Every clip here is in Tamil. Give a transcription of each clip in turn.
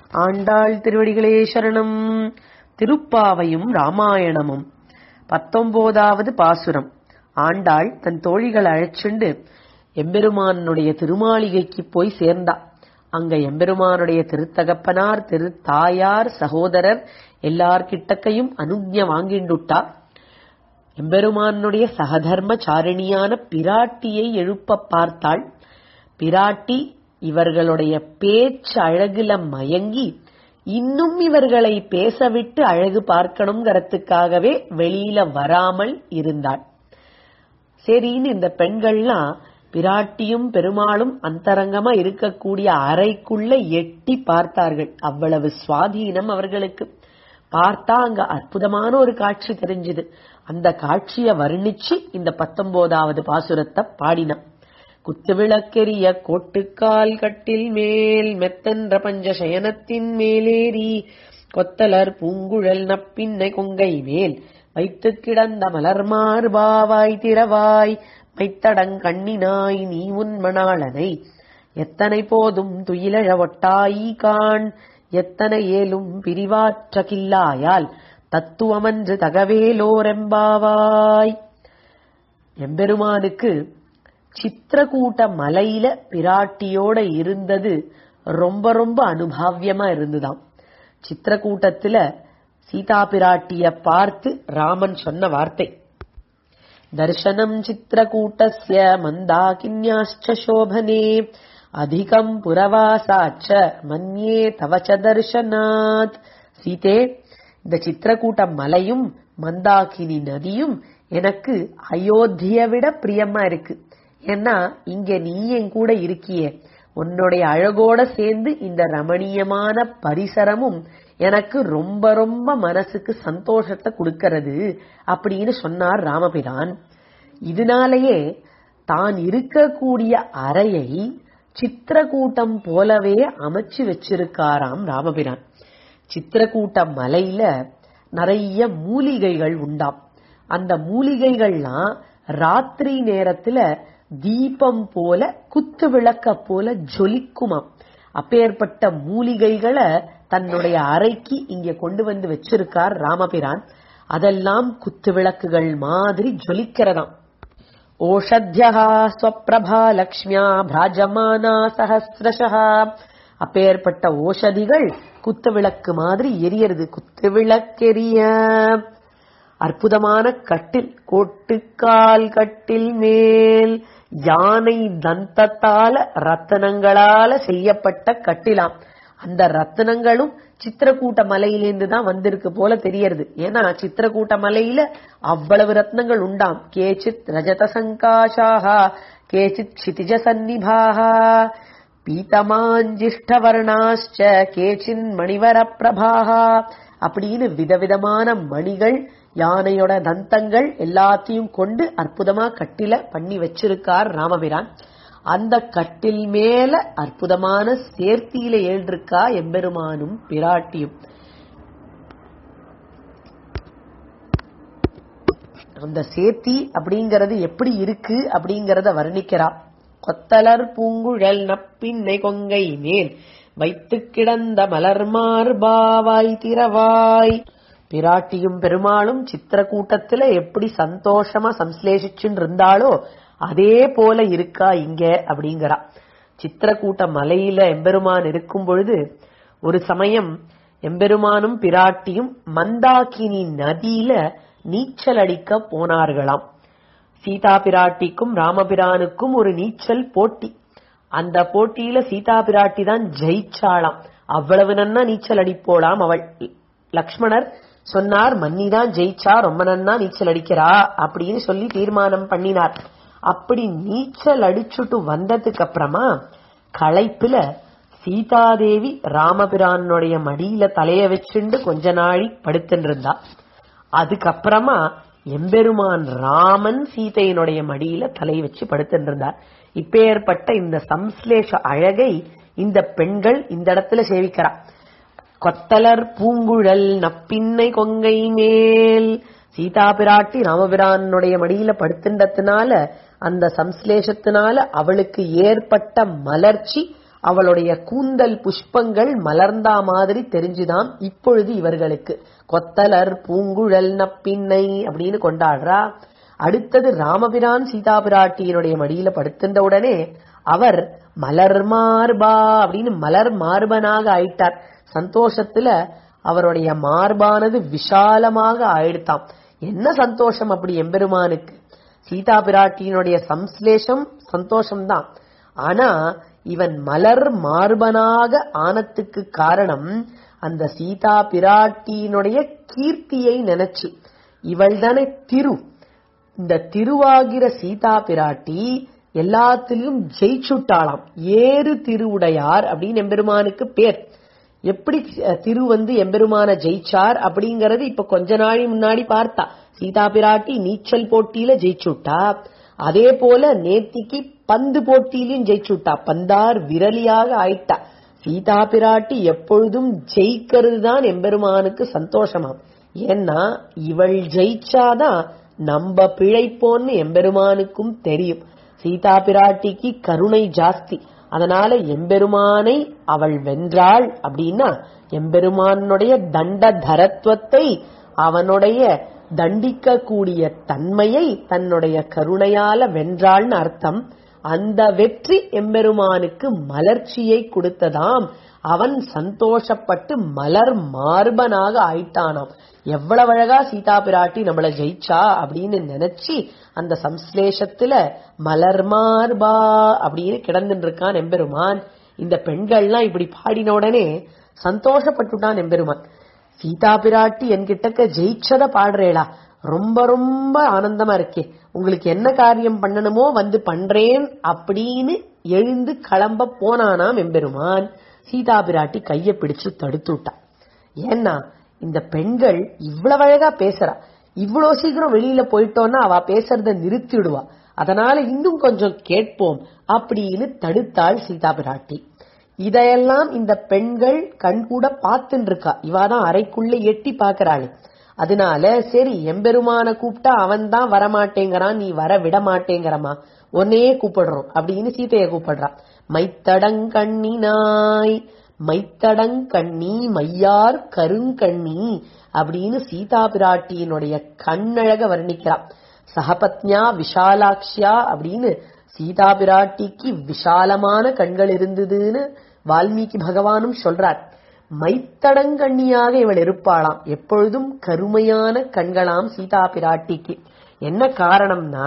ஆண்டாள் திருவடிகளே சரணம் திருப்பாவையும் ராமாயணமும் பத்தொன்பதாவது பாசுரம் ஆண்டாள் தன் தோழிகளை அழைச்சுண்டு எம்பெருமானுடைய திருமாளிகைக்கு போய் சேர்ந்தா அங்க எம்பெருமானுடைய திருத்தகப்பனார் திருத்தாயார் சகோதரர் எல்லார்கிட்டக்கையும் அனுஜ்ஞ வாங்கிண்டுட்டா எம்பெருமானுடைய சகதர்மச்சாரிணியான பிராட்டியை எழுப்ப பார்த்தாள் பிராட்டி இவர்களுடைய பேச்சு அழகுல மயங்கி இன்னும் இவர்களை பேசவிட்டு அழகு பார்க்கணுங்கிறதுக்காகவே வெளியில வராமல் இருந்தாள் சரின்னு இந்த பெண்கள்லாம் பிராட்டியும் பெருமாளும் அந்தரங்கமா இருக்கக்கூடிய அறைக்குள்ள எட்டி பார்த்தார்கள் அவ்வளவு சுவாதீனம் அவர்களுக்கு பார்த்தா அங்க அற்புதமான ஒரு காட்சி தெரிஞ்சது அந்த காட்சியை வர்ணிச்சு இந்த பத்தொன்பதாவது பாசுரத்தை பாடினான் குத்துவிளக்கெரிய கோட்டுக்கால் கட்டில் மேல் மெத்தன்ற பஞ்ச சயனத்தின் மேலேறி கொத்தலர் பூங்குழல் நப்பின்னை கொங்கை மேல் வைத்து கிடந்த மலர் மார்பாவாய் திறவாய் மைத்தடங் கண்ணினாய் நீ உன் மணாளனை எத்தனை போதும் துயிலழ ஒட்டாயி காண் எத்தனை ஏலும் பிரிவாற்ற கில்லாயால் தத்துவமன்று தகவேலோரெம்பாவாய் எம்பெருமானுக்கு சித்திரக்கூட்ட மலையில பிராட்டியோட இருந்தது ரொம்ப ரொம்ப அனுபாவியமா இருந்துதாம் சித்திரக்கூட்டத்துல சீதா பிராட்டிய பார்த்து ராமன் சொன்ன வார்த்தை தர்சனம் சித்திரக்கூட்டஸ்ய மந்தாகின்யாச்ச சோபனே அதிகம் புறவாசாச்ச மன்யே தவச்ச தர்ஷனாத் சீதே இந்த சித்திரக்கூட்ட மலையும் மந்தாகினி நதியும் எனக்கு அயோத்தியை விட பிரியமா இருக்கு ஏன்னா இங்க நீ என் கூட இருக்கியே உன்னுடைய அழகோட சேர்ந்து இந்த ரமணீயமான பரிசரமும் எனக்கு ரொம்ப ரொம்ப மனசுக்கு சந்தோஷத்தை கொடுக்கறது அப்படின்னு சொன்னார் ராமபிரான் இதனாலேயே தான் இருக்கக்கூடிய அறையை சித்திரக்கூட்டம் போலவே அமைச்சு வச்சிருக்காராம் ராமபிரான் சித்திரக்கூட்ட மலையில நிறைய மூலிகைகள் உண்டாம் அந்த மூலிகைகள்லாம் ராத்திரி நேரத்துல தீபம் போல குத்து விளக்க போல ஜொலிக்குமாம் அப்பேற்பட்ட மூலிகைகளை தன்னுடைய அறைக்கு இங்க கொண்டு வந்து வச்சிருக்கார் ராமபிரான் அதெல்லாம் குத்து விளக்குகள் மாதிரி ஜொலிக்கிறதாம் ஓஷத்யா ஸ்வப்பிரபா லக்ஷ்மியா பிராஜமானா சஹசிரஷா அப்பேற்பட்ட ஓஷதிகள் குத்து விளக்கு மாதிரி எரியறது குத்து விளக்கெரிய அற்புதமான கட்டில் கோட்டுக்கால் கட்டில் மேல் யானை தந்தத்தால ரத்தனங்களால செய்யப்பட்ட கட்டிலாம் அந்த ரத்தனங்களும் சித்திரக்கூட்ட மலையிலேருந்து தான் வந்திருக்கு போல தெரியறது ஏன்னா சித்திரக்கூட்ட மலையில அவ்வளவு ரத்னங்கள் உண்டாம் கேச்சித் ரஜத சங்காஷாக கேச்சித் க்ஷிதிஜ சந்நிபாகா பீதமாஞ்சிஷ்டவர்ணாச்ச கேச்சின் மணிவர பிரபாகா அப்படின்னு விதவிதமான மணிகள் யானையோட தந்தங்கள் எல்லாத்தையும் கொண்டு அற்புதமா கட்டில பண்ணி வச்சிருக்கார் ராமபிரான் அந்த கட்டில் மேல அற்புதமான சேர்த்தியில ஏழ்ருக்கா எம்பெருமானும் பிராட்டியும் அந்த சேர்த்தி அப்படிங்கறது எப்படி இருக்கு அப்படிங்கறத வர்ணிக்கிறா கொத்தலர் பூங்குழல் நப்பின்னை கொங்கை மேல் வைத்து கிடந்த மலர் மார்பாவாய் திரவாய் பிராட்டியும் பெருமாளும் சித்திரக்கூட்டத்துல எப்படி சந்தோஷமா சம்ஸ்லேஷிச்சுன்னு இருந்தாலோ அதே போல இருக்கா இங்க அப்படிங்கிறா சித்திரக்கூட்ட மலையில எம்பெருமான் இருக்கும் பொழுது ஒரு சமயம் எம்பெருமானும் பிராட்டியும் மந்தாக்கினி நதியில நீச்சல் அடிக்க போனார்களாம் சீதா பிராட்டிக்கும் ராமபிரானுக்கும் ஒரு நீச்சல் போட்டி அந்த போட்டியில சீதா பிராட்டி தான் ஜெயிச்சாளாம் அவ்வளவு நன்னா நீச்சல் அடிப்போலாம் அவள் லக்ஷ்மணர் சொன்னார் மன்னி தான் ஜெயிச்சா ரொம்ப நன்னா நீச்சல் அடிக்கிறா அப்படின்னு சொல்லி தீர்மானம் பண்ணினார் அப்படி நீச்சல் அடிச்சுட்டு வந்ததுக்கு அப்புறமா களைப்புல சீதாதேவி ராமபிரானுடைய மடியில தலைய வச்சுண்டு கொஞ்ச நாழி படுத்துட்டு இருந்தா அதுக்கப்புறமா எம்பெருமான் ராமன் சீதையினுடைய மடியில தலை வச்சு படுத்துட்டு இருந்தார் இப்பேற்பட்ட இந்த சம்ஸ்லேஷ அழகை இந்த பெண்கள் இந்த இடத்துல சேவிக்கிறா கொத்தலர் பூங்குழல் நப்பின்னை கொங்கை மேல் சீதா பிராட்டி ராமபிரானுடைய மடியில படுத்துண்டதுனால அந்த சம்ஸ்லேஷத்தினால அவளுக்கு ஏற்பட்ட மலர்ச்சி அவளுடைய கூந்தல் புஷ்பங்கள் மலர்ந்தா மாதிரி தெரிஞ்சுதாம் இப்பொழுது இவர்களுக்கு கொத்தலர் பூங்குழல் நப்பின்னை அப்படின்னு கொண்டாடுறா அடுத்தது ராமபிரான் சீதா பிராட்டியினுடைய மடியில படுத்துன்ற உடனே அவர் மலர் மார்பா அப்படின்னு மலர் மார்பனாக ஆயிட்டார் சந்தோஷத்துல அவருடைய மார்பானது விஷாலமாக ஆயிடுத்தாம் என்ன சந்தோஷம் அப்படி எம்பெருமானுக்கு சீதா பிராட்டியினுடைய சம்ஸ்லேஷம் சந்தோஷம்தான் ஆனா இவன் மலர் மார்பனாக ஆனத்துக்கு காரணம் அந்த சீதா பிராட்டியினுடைய கீர்த்தியை நினைச்சு இவள் தானே திரு இந்த திருவாகிற சீதா பிராட்டி எல்லாத்திலும் ஜெயிச்சுட்டாளாம் ஏறு திருவுடையார் அப்படின்னு எம்பெருமானுக்கு பேர் எப்படி அஹ், திரு வந்து எம்பெருமான ஜெயிச்சார் அப்படிங்கறது இப்ப கொஞ்ச நாள் முன்னாடி பார்த்தா சீதா பிராட்டி நீச்சல் போட்டியில ஜெயிச்சுட்டா அதே போல நேத்திக்கு பந்து போட்டியிலும் ஜெயிச்சுட்டா பந்தார் விரலியாக ஆயிட்டா சீதா பிராட்டி எப்பொழுதும் ஜெயிக்கிறது தான் எம்பெருமானுக்கு சந்தோஷமாம் ஏன்னா இவள் ஜெயிச்சாதான் நம்ம பிழைப்போன்னு எம்பெருமானுக்கும் தெரியும் சீதா பிராட்டிக்கு கருணை ஜாஸ்தி அதனால எம்பெருமானை அவள் வென்றாள் அப்படின்னா எம்பெருமானுடைய தண்ட தரத்துவத்தை அவனுடைய தண்டிக்க கூடிய தன்மையை தன்னுடைய கருணையால வென்றாள்னு அர்த்தம் அந்த வெற்றி எம்பெருமானுக்கு மலர்ச்சியை கொடுத்ததாம் அவன் சந்தோஷப்பட்டு மலர் மார்பனாக ஆயிட்டானாம் எவ்வளவு அழகா சீதா பிராட்டி நம்மள ஜெயிச்சா அப்படின்னு நினைச்சு அந்த சம்ஸ்லேஷத்துல மலர் மார்பா அப்படின்னு கிடந்துட்டு இருக்கான் எம்பெருமான் இந்த பெண்கள்லாம் இப்படி பாடின உடனே சந்தோஷப்பட்டுட்டான் எம்பெருமான் சீதா பிராட்டி என்கிட்டக்க ஜெயிச்சத பாடுறேளா ரொம்ப ரொம்ப ஆனந்தமா இருக்கே உங்களுக்கு என்ன காரியம் பண்ணணுமோ வந்து பண்றேன் அப்படின்னு எழுந்து கிளம்ப போனானாம் எம்பெருமான் சீதா பிராட்டி கைய பிடிச்சு தடுத்து விட்டா ஏன்னா இந்த பெண்கள் இவ்வளவு அழகா பேசுறா இவ்வளவு சீக்கிரம் வெளியில போயிட்டோம்னா அவ பேசுறத நிறுத்திடுவா அதனால இன்னும் கொஞ்சம் கேட்போம் அப்படின்னு தடுத்தாள் சீதா பிராட்டி இதையெல்லாம் இந்த பெண்கள் கண்கூட பார்த்துட்டு இருக்கா இவாதான் அறைக்குள்ள எட்டி பாக்குறாளே அதனால சரி எம்பெருமான கூப்பிட்டா அவன் தான் வரமாட்டேங்கிறான் நீ வர விட மாட்டேங்கிறமா உன்னையே கூப்பிடுறோம் அப்படின்னு சீதைய கூப்பிடுறான் மைத்தடங்கண்ணினாய் மைத்தடங்கண்ணி மையார் கருங்கண்ணி அப்படின்னு சீதா பிராட்டியினுடைய கண்ணழக வர்ணிக்கிறான் சகபத்னியா விஷாலாக்ஷியா அப்படின்னு சீதா பிராட்டிக்கு விஷாலமான கண்கள் இருந்ததுன்னு வால்மீகி பகவானும் சொல்றார் மைத்தடங்கண்ணியாக இவள் இருப்பாளாம் எப்பொழுதும் கருமையான கண்களாம் சீதா பிராட்டிக்கு என்ன காரணம்னா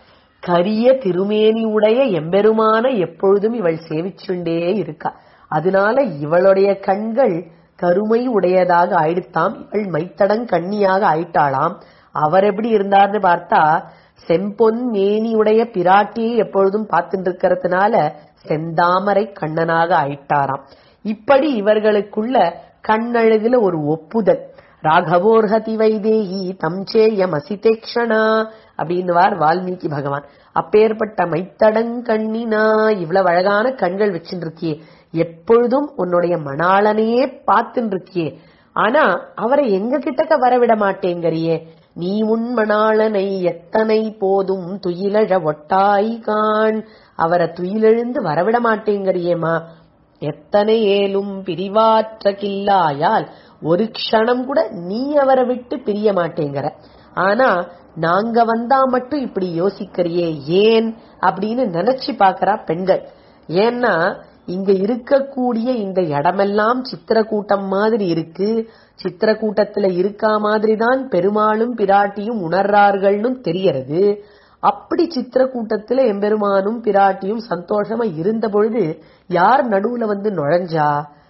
கரிய திருமேனி உடைய எம்பெருமான எப்பொழுதும் இவள் சேவிச்சுண்டே இருக்கா அதனால இவளுடைய கண்கள் கருமை உடையதாக ஆயிடுத்தாம் இவள் மைத்தடங் கண்ணியாக ஆயிட்டாளாம் அவர் எப்படி இருந்தார்னு பார்த்தா செம்பொன் மேனியுடைய பிராட்டியை எப்பொழுதும் பார்த்துட்டு இருக்கிறதுனால செந்தாமரை கண்ணனாக ஆயிட்டாராம் இப்படி இவர்களுக்குள்ள கண்ணழகுல ஒரு ஒப்புதல் ராகவோர்ஹதி வைதேகி தம் சேயம் அசிதேக்ஷணா அப்படின்னுவார் வால்மீகி பகவான் அப்பேற்பட்ட மைத்தடங்கண்ணினா இவ்வளவு அழகான கண்கள் வச்சுட்டு இருக்கியே எப்பொழுதும் உன்னுடைய மணாளனையே பார்த்துட்டு இருக்கியே ஆனா அவரை எங்க கிட்டக்க வரவிட மாட்டேங்கறியே நீ உன் மணாளனை எத்தனை போதும் துயிலழ ஒட்டாய் காண் அவரை துயிலெழுந்து வரவிட மாட்டேங்கறியேமா எத்தனை ஏலும் பிரிவாற்ற கில்லாயால் ஒரு க்ஷணம் கூட நீ அவரை விட்டு பிரிய மாட்டேங்கிற ஆனா நாங்க வந்தா மட்டும் இப்படி யோசிக்கிறியே ஏன் அப்படின்னு நினைச்சு பாக்குறா பெண்கள் ஏன்னா இங்க இருக்கக்கூடிய இந்த இடமெல்லாம் சித்திரக்கூட்டம் மாதிரி இருக்கு சித்திரக்கூட்டத்துல இருக்கா மாதிரி தான் பெருமாளும் பிராட்டியும் உணர்றார்கள்னு தெரியறது அப்படி சித்திரக்கூட்டத்துல எம்பெருமானும் பிராட்டியும் சந்தோஷமா இருந்த பொழுது யார் நடுவுல வந்து நுழைஞ்சா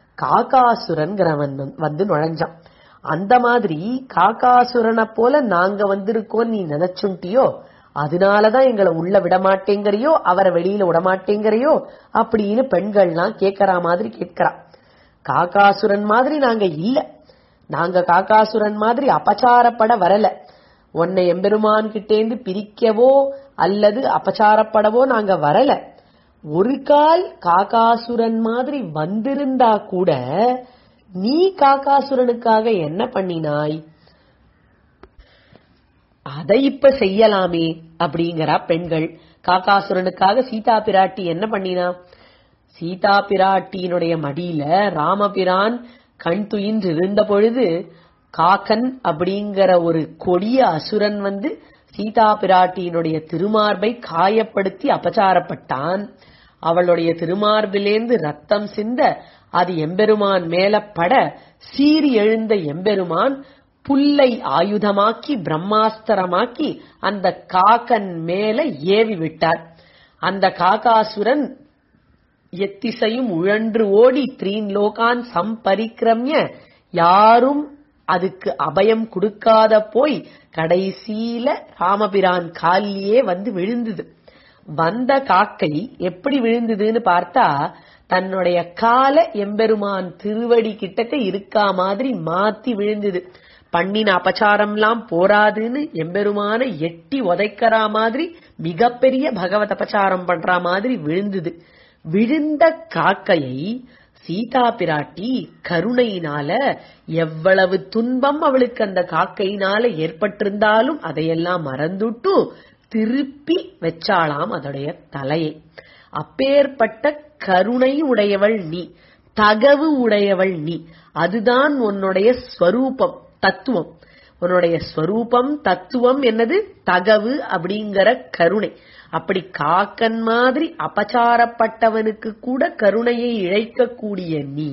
காகாசுரன்கிறவன் வந்து நுழைஞ்சான் அந்த மாதிரி காகாசுரனை போல நாங்க வந்திருக்கோம் நீ நினைச்சுட்டியோ அதனாலதான் எங்களை உள்ள விட மாட்டேங்கறியோ அவரை வெளியில விட மாட்டேங்கறியோ அப்படின்னு பெண்கள்லாம் கேட்கற மாதிரி கேட்கிறா காகாசுரன் மாதிரி நாங்க இல்ல நாங்க காகாசுரன் மாதிரி அபச்சாரப்பட வரல உன்னை எம்பெருமான் கிட்டேந்து பிரிக்கவோ அல்லது அபச்சாரப்படவோ நாங்க வரல ஒரு கால் காகாசுரன் மாதிரி வந்திருந்தா கூட நீ காகாசுரனுக்காக என்ன பண்ணினாய் அதை இப்ப செய்யலாமே அப்படிங்கிறா பெண்கள் காகாசுரனுக்காக சீதா பிராட்டி என்ன பண்ணினா சீதா பிராட்டியினுடைய மடியில ராமபிரான் கண் துயின்று இருந்த பொழுது காக்கன் அப்படிங்கிற ஒரு கொடிய அசுரன் வந்து சீதா பிராட்டியினுடைய திருமார்பை காயப்படுத்தி அபச்சாரப்பட்டான் அவளுடைய திருமார்பிலேந்து ரத்தம் சிந்த அது எம்பெருமான் மேல பட சீறி எழுந்த எம்பெருமான் புல்லை ஆயுதமாக்கி பிரம்மாஸ்திரமாக்கி அந்த காக்கன் மேல ஏவி விட்டார் அந்த காகாசுரன் எத்திசையும் உழன்று ஓடி த்ரீன் லோகான் சம்பரிக்கிரமிய யாரும் அதுக்கு அபயம் கொடுக்காத போய் கடைசியில ராமபிரான் காலிலேயே வந்து விழுந்தது வந்த காக்கை எப்படி விழுந்ததுன்னு பார்த்தா தன்னுடைய கால எம்பெருமான் திருவடி கிட்டக்க இருக்கா மாதிரி மாத்தி விழுந்தது பண்ணின அபச்சாரம்லாம் போராதுன்னு எம்பெருமான எட்டி உதைக்கிறா மாதிரி மிகப்பெரிய பகவத் அபச்சாரம் பண்ற மாதிரி விழுந்தது விழுந்த காக்கையை சீதா பிராட்டி கருணையினால எவ்வளவு துன்பம் அவளுக்கு அந்த காக்கையினால ஏற்பட்டிருந்தாலும் அதையெல்லாம் மறந்துட்டு திருப்பி வச்சாளாம் அதோடைய தலையை அப்பேற்பட்ட கருணை உடையவள் நீ தகவு உடையவள் நீ அதுதான் உன்னுடைய ஸ்வரூபம் தத்துவம் உன்னுடைய ஸ்வரூபம் தத்துவம் என்னது தகவு அப்படிங்கிற கருணை அப்படி காக்கன் மாதிரி அபச்சாரப்பட்டவனுக்கு கூட கருணையை இழைக்கக்கூடிய நீ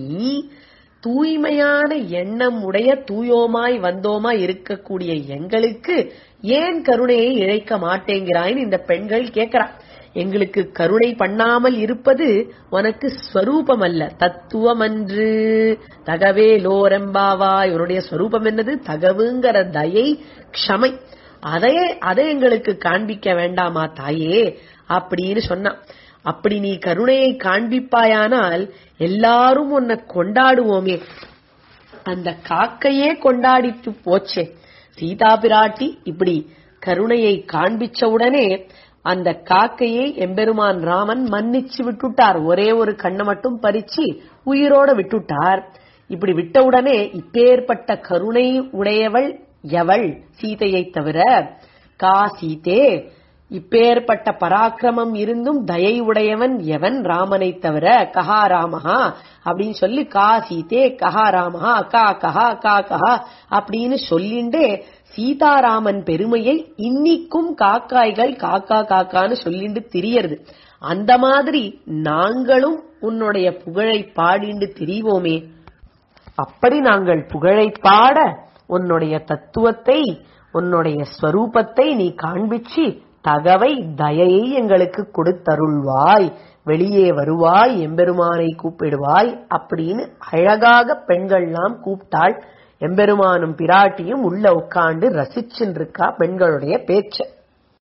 தூய்மையான எண்ணம் உடைய தூயோமாய் வந்தோமா இருக்கக்கூடிய எங்களுக்கு ஏன் கருணையை இழைக்க மாட்டேங்கிறாய்ன்னு இந்த பெண்கள் கேட்கிறா எங்களுக்கு கருணை பண்ணாமல் இருப்பது உனக்கு ஸ்வரூபம் அல்ல தத்துவம் அன்று தகவே லோரெம்பாவாய் உன்னுடைய ஸ்வரூபம் என்னது தகவுங்கிற தயை க்ஷமை அதையே அதை எங்களுக்கு காண்பிக்க வேண்டாமா தாயே அப்படின்னு சொன்னான் அப்படி நீ கருணையை காண்பிப்பாயானால் எல்லாரும் உன்னை கொண்டாடுவோமே அந்த காக்கையே கொண்டாடிட்டு போச்சே சீதா பிராட்டி இப்படி கருணையை காண்பிச்ச உடனே அந்த காக்கையை எம்பெருமான் ராமன் மன்னிச்சு விட்டுட்டார் ஒரே ஒரு கண்ணை மட்டும் பறிச்சு உயிரோட விட்டுட்டார் இப்படி விட்டவுடனே இப்பேற்பட்ட கருணை உடையவள் எவள் சீதையை தவிர கா சீதே இப்பேற்பட்ட பராக்கிரமம் இருந்தும் தயை உடையவன் எவன் ராமனை தவிர கஹா ராமஹா அப்படின்னு சொல்லி கா சீதே கஹா ராமஹா கா கஹா கா கஹா அப்படின்னு சொல்லிண்டே சீதாராமன் பெருமையை இன்னிக்கும் காக்காய்கள் காக்கா காக்கான்னு சொல்லிண்டு திரியறது அந்த மாதிரி நாங்களும் உன்னுடைய புகழை பாடிண்டு திரிவோமே அப்படி நாங்கள் புகழை பாட உன்னுடைய தத்துவத்தை உன்னுடைய ஸ்வரூபத்தை நீ காண்பிச்சு தகவை தயையை எங்களுக்கு கொடுத்தருள்வாய் வெளியே வருவாய் எம்பெருமானை கூப்பிடுவாய் அப்படின்னு அழகாக பெண்கள்லாம் கூப்பிட்டாள் எம்பெருமானும் பிராட்டியும் உள்ள உட்கார்ந்து ரசிச்சுருக்கா பெண்களுடைய பேச்ச